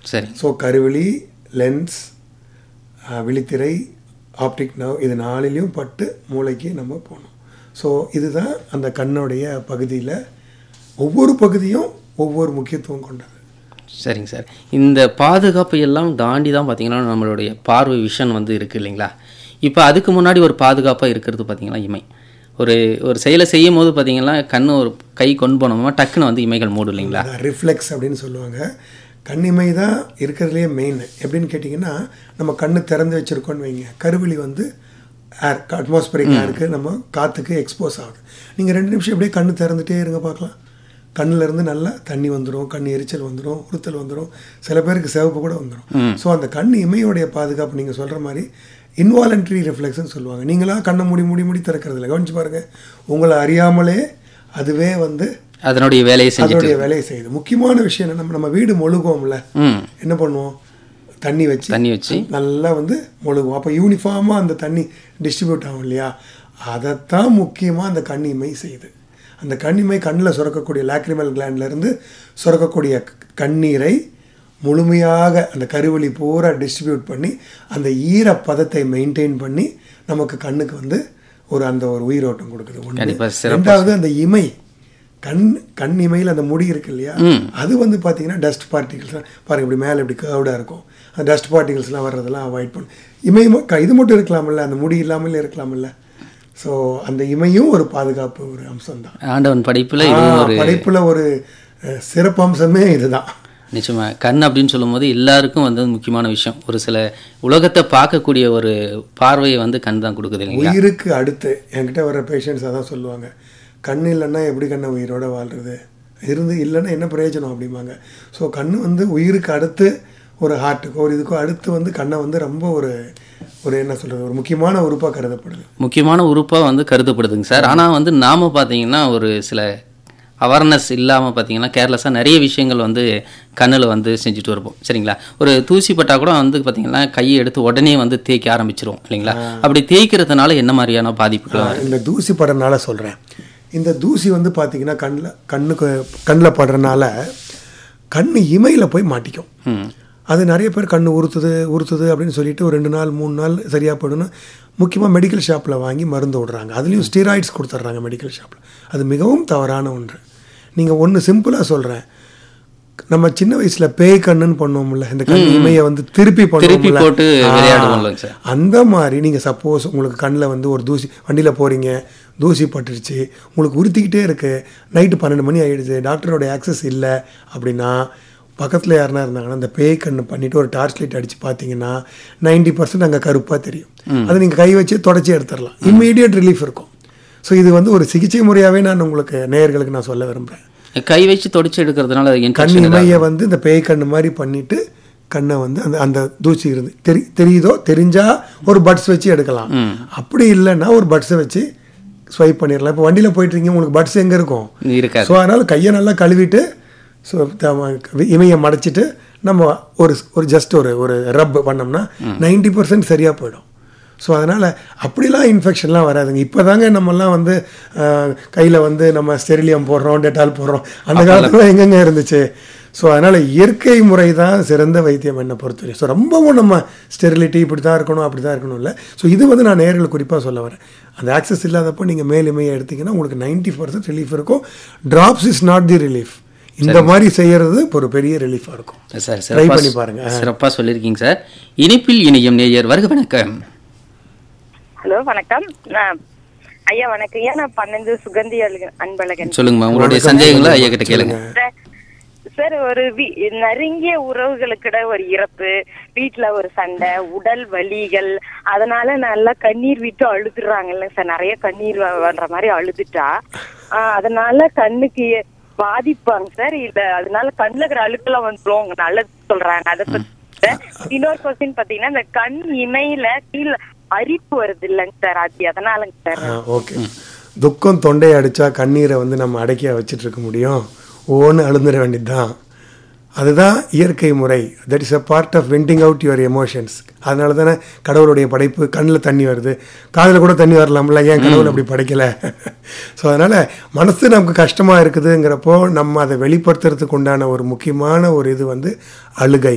சரி ஸோ கருவிழி லென்ஸ் விழித்திரை ஆப்டிக் நர்வ் இது நாளிலையும் பட்டு மூளைக்கு நம்ம போகணும் ஸோ இதுதான் அந்த கண்ணுடைய பகுதியில் ஒவ்வொரு பகுதியும் ஒவ்வொரு முக்கியத்துவம் கொண்டது சரிங்க சார் இந்த பாதுகாப்பு எல்லாம் தாண்டி தான் பார்த்தீங்கன்னா நம்மளுடைய பார்வை விஷன் வந்து இருக்குது இல்லைங்களா இப்போ அதுக்கு முன்னாடி ஒரு பாதுகாப்பாக இருக்கிறது பார்த்தீங்கன்னா இமை ஒரு ஒரு செயலை செய்யும் போது பார்த்தீங்கன்னா கண்ணு ஒரு கை கொண்டு போனோமா டக்குன்னு வந்து இமைகள் மூடும் இல்லைங்களா ரிஃப்ளெக்ஸ் அப்படின்னு சொல்லுவாங்க கண்ணிமை தான் இருக்கிறதுலையே மெயின் எப்படின்னு கேட்டிங்கன்னா நம்ம கண்ணு திறந்து வச்சுருக்கோன்னு வைங்க கருவிழி வந்து ஏர் அட்மாஸ்பரிக் ஏருக்கு நம்ம காற்றுக்கு எக்ஸ்போஸ் ஆகுது நீங்கள் ரெண்டு நிமிஷம் அப்படியே கண்ணு திறந்துட்டே இருங்க பார்க்கலாம் கண்ணுல இருந்து நல்லா தண்ணி வந்துடும் கண் எரிச்சல் வந்துடும் உறுத்தல் வந்துடும் சில பேருக்கு சிவப்பு கூட வந்துடும் ஸோ அந்த கண் இமையோடைய பாதுகாப்பு நீங்கள் சொல்கிற மாதிரி இன்வாலன்ட்ரி ரிஃப்ளெக்ஸ்னு சொல்லுவாங்க நீங்களா கண்ணை மூடி மூடி மூடி திறக்கிறது இல்லை கவனிச்சு பாருங்க உங்களை அறியாமலே அதுவே வந்து அதனுடைய வேலையை செஞ்சுட்டு அதோடைய வேலையை செய்யுது முக்கியமான விஷயம் என்ன நம்ம நம்ம வீடு மொழுகுவோம்ல ம் என்ன பண்ணுவோம் தண்ணி வச்சு தண்ணி வச்சு நல்லா வந்து மொழுகுவோம் அப்போ யூனிஃபார்மாக அந்த தண்ணி டிஸ்ட்ரிபியூட் ஆகும் இல்லையா அதைத்தான் முக்கியமாக அந்த கண்ணிமை செய்யுது அந்த கண்ணிமை கண்ணில் சுரக்கக்கூடிய லாக்ரிமல் இருந்து சுரக்கக்கூடிய க- கண்ணீரை முழுமையாக அந்த கருவழி பூரா டிஸ்ட்ரிபியூட் பண்ணி அந்த ஈரப்பதத்தை மெயின்டைன் பண்ணி நமக்கு கண்ணுக்கு வந்து ஒரு அந்த ஒரு உயிரோட்டம் கொடுக்குது கண்டிப்பா ஒன்று சிறப்பா ரெண்டாவது அந்த இமை கண் கண் இமையில் அந்த முடி இருக்கு இல்லையா அது வந்து பார்த்தீங்கன்னா டஸ்ட் பார்ட்டிகல்ஸ்லாம் பாருங்க இப்படி மேலே இப்படி கர்வ்டாக இருக்கும் அந்த டஸ்ட் பார்ட்டிகல்ஸ்லாம் வர்றதெல்லாம் அவாய்ட் பண்ணும் இமை ம- க- இது மட்டும் இருக்கலாமில்ல அந்த முடி இல்லாமலே இருக்கலாமில்ல ஸோ அந்த இமையும் ஒரு பாதுகாப்பு ஒரு அம்சம் தான் ஆண்டவன் படைப்புல இதுவும் ஒரு படைப்புல ஒரு அஹ், சிறப்பம்சமே இதுதான் நிச்சயமா கண் அப்படின்னு சொல்லும்போது எல்லாருக்கும் வந்து முக்கியமான விஷயம் ஒரு சில உலகத்தை பார்க்கக்கூடிய ஒரு பார்வையை வந்து கண் தான் கொடுக்குது இல்லைங்களா உயிருக்கு அடுத்து என்கிட்ட வர பேஷண்ட்ஸ் அதான் சொல்லுவாங்க கண் இல்லைன்னா எப்படி கண்ணை உயிரோட வாழ்றது இருந்து இல்லைன்னா என்ன பிரயோஜனம் அப்படிம்பாங்க ஸோ கண் வந்து உயிருக்கு அடுத்து ஒரு ஹார்ட்டுக்கோ ஒரு இதுக்கோ அடுத்து வந்து கண்ணை வந்து ரொம்ப ஒரு ஒரு என்ன சொல்றது ஒரு முக்கியமான உறுப்பாக கருதப்படுது முக்கியமான உறுப்பா வந்து கருதப்படுதுங்க சார் ஆனா வந்து நாம பார்த்தீங்கன்னா ஒரு சில அவேர்னஸ் இல்லாம பார்த்தீங்கன்னா கேர்லெஸ்ஸாக நிறைய விஷயங்கள் வந்து கண்ணில் வந்து செஞ்சுட்டு இருப்போம் சரிங்களா ஒரு தூசி பட்டா கூட வந்து பார்த்தீங்கன்னா கையை எடுத்து உடனே வந்து தேய்க்க ஆரம்பிச்சிரும் இல்லைங்களா அப்படி தேய்க்கிறதுனால என்ன மாதிரியான பாதிப்புகள் வரும்? இந்த தூசி படுறதுனால சொல்கிறேன் இந்த தூசி வந்து பார்த்தீங்கன்னா கண்ணில் கண்ணுக்கு கண்ணில் படுறதுனால கண் இமையில் போய் மாட்டிக்கும் ம் அது நிறைய பேர் கண்ணு உறுத்துது உறுத்துது அப்படின்னு சொல்லிட்டு ஒரு ரெண்டு நாள் மூணு நாள் சரியாக போயிடும்னு முக்கியமாக மெடிக்கல் ஷாப்பில் வாங்கி மருந்து விடுறாங்க அதுலேயும் ஸ்டீராய்ட்ஸ் கொடுத்துட்றாங்க மெடிக்கல் ஷாப்பில் அது மிகவும் தவறான ஒன்று நீங்கள் ஒன்று சிம்பிளாக சொல்கிறேன் நம்ம சின்ன வயசுல பேய் கண்ணுன்னு பண்ணுவோம்ல இந்த கண் இமையை வந்து திருப்பி திருப்பி பண்ணுவோம்ல போட்டு ஆ, விளையாடுவோம்ல சார் அந்த மாதிரி நீங்கள் சப்போஸ் உங்களுக்கு கண்ணில் வந்து ஒரு தூசி வண்டியில் போகிறீங்க தூசி பட்டுருச்சு உங்களுக்கு உறுத்திக்கிட்டே இருக்கு நைட்டு பன்னெண்டு மணி ஆயிடுது டாக்டரோட ஆக்சஸ் இல்லை அப்படின்னா பக்கத்தில் யாருனா இருந்தாங்கன்னா அந்த பேய் கண்ணு பண்ணிட்டு ஒரு டார்ச் லைட் அடித்து பார்த்தீங்கன்னா நைன்டி பர்சன்ட் அங்கே கருப்பாக தெரியும் அதை நீங்கள் கை வச்சு தொடச்சி எடுத்துடலாம் இம்மீடியட் ரிலீஃப் இருக்கும் ஸோ இது வந்து ஒரு சிகிச்சை முறையாகவே நான் உங்களுக்கு நேயர்களுக்கு நான் சொல்ல விரும்புகிறேன் கை வச்சு தொடச்சி எடுக்கிறதுனால கண் இன்ஃபெக்ஷன் இமையை வந்து இந்த பேய் கண்ணு மாதிரி பண்ணிட்டு கண்ணை வந்து அந்த அந்த தூசி இருந்து தெரி தெரியுதோ தெரிஞ்சா ஒரு பட்ஸ் வச்சு எடுக்கலாம் அப்படி இல்லைன்னா ஒரு பட்ஸை வச்சு ஸ்வைப் பண்ணிடலாம் இப்போ வண்டியில் போயிட்டு இருக்கீங்க உங்களுக்கு பட்ஸ் எங்கே இருக்கும் இருக்காது ஸோ அதனால் கையை நல்லா கழுவிட்டு ஸோ இமையை மடைச்சிட்டு நம்ம ஒரு ஒரு ஜஸ்ட் ஒரு ஒரு ரப் பண்ணோம்னா நைன்டி பர்சன்ட் சரியாக போயிடும் ஸோ அதனால் அப்படிலாம் இன்ஃபெக்ஷன்லாம் வராதுங்க இப்போ தாங்க நம்மலாம் வந்து கையில் வந்து நம்ம ஸ்டெரிலியம் போடுறோம் டெட்டால் போடுறோம் அந்த காலத்துல எங்கெங்க இருந்துச்சு ஸோ அதனால் இயற்கை முறை தான் சிறந்த வைத்தியம் என்னை பொறுத்தவரை ஸோ ரொம்பவும் நம்ம ஸ்டெரிலிட்டி இப்படி தான் இருக்கணும் அப்படி தான் இருக்கணும் இல்லை ஸோ இது வந்து நான் நேர்கள் குறிப்பாக சொல்ல வரேன் அந்த ஆக்சஸ் இல்லாதப்போ நீங்கள் மேலுமையை எடுத்தீங்கன்னா உங்களுக்கு நைன்டி பர்சன்ட் ரிலீஃப் இருக்கும் drops is not the relief இந்த மாதிரி செய்யறது இப்போ ஒரு பெரிய ரிலீஃபாக இருக்கும் சார் ட்ரை சிறப்பா பண்ணி பாருங்க சிறப்பா சொல்லியிருக்கீங்க சார் இனிப்பில் இணையம் நேயர் வருக வணக்கம் ஹலோ வணக்கம் நான் ஐயா வணக்கம் ஐயா நான் பன்னெண்டு சுகந்தி அழகு- அன்பழகன் சொல்லுங்கம்மா உங்களுடைய சந்தேகங்களை ஐயா கிட்ட கேளுங்க சார், சார் ஒரு வி- நெருங்கிய உறவுகளுக்கிட ஒரு இறப்பு வீட்ல ஒரு சண்டை உடல் வலிகள் அதனால நல்லா கண்ணீர் விட்டு அழுதுறாங்கல்ல சார் நிறைய கண்ணீர் வ- வர்ற மாதிரி அழுதுட்டா ஆஹ் அதனால கண்ணுக்கு பாதிப்பாங்க சார் இல்ல அதனால கண்ணுல இருக்கிற அழுக்கெல்லாம் வந்துரும் நல்லது சொல்றாங்க அதை பத்தி சார். இன்னொரு கொஸ்டின் பாத்தீங்கன்னா இந்த கண் இமையில கீழே அரிப்பு வருது இல்லைங்க சார் அது எதனாலங்க சார் ஓகே துக்கம் தொண்டையை அடிச்சா கண்ணீரை வந்து நம்ம அடக்கியா வச்சுட்டு இருக்க முடியும் ஓன்னு அழுந்துட வேண்டியதுதான் அதுதான் இயற்கை முறை that is a part of venting out your emotions அதனால தானே கடவுளுடைய படைப்பு கண்ணில் தண்ணி வருது காதில் கூட தண்ணி வரலாம்ல ஏன் கடவுள் அப்படி படைக்கல ஸோ அதனால் மனசு நமக்கு கஷ்டமாக இருக்குதுங்கிறப்போ நம்ம அதை வெளிப்படுத்துறதுக்கு உண்டான ஒரு முக்கியமான ஒரு இது வந்து அழுகை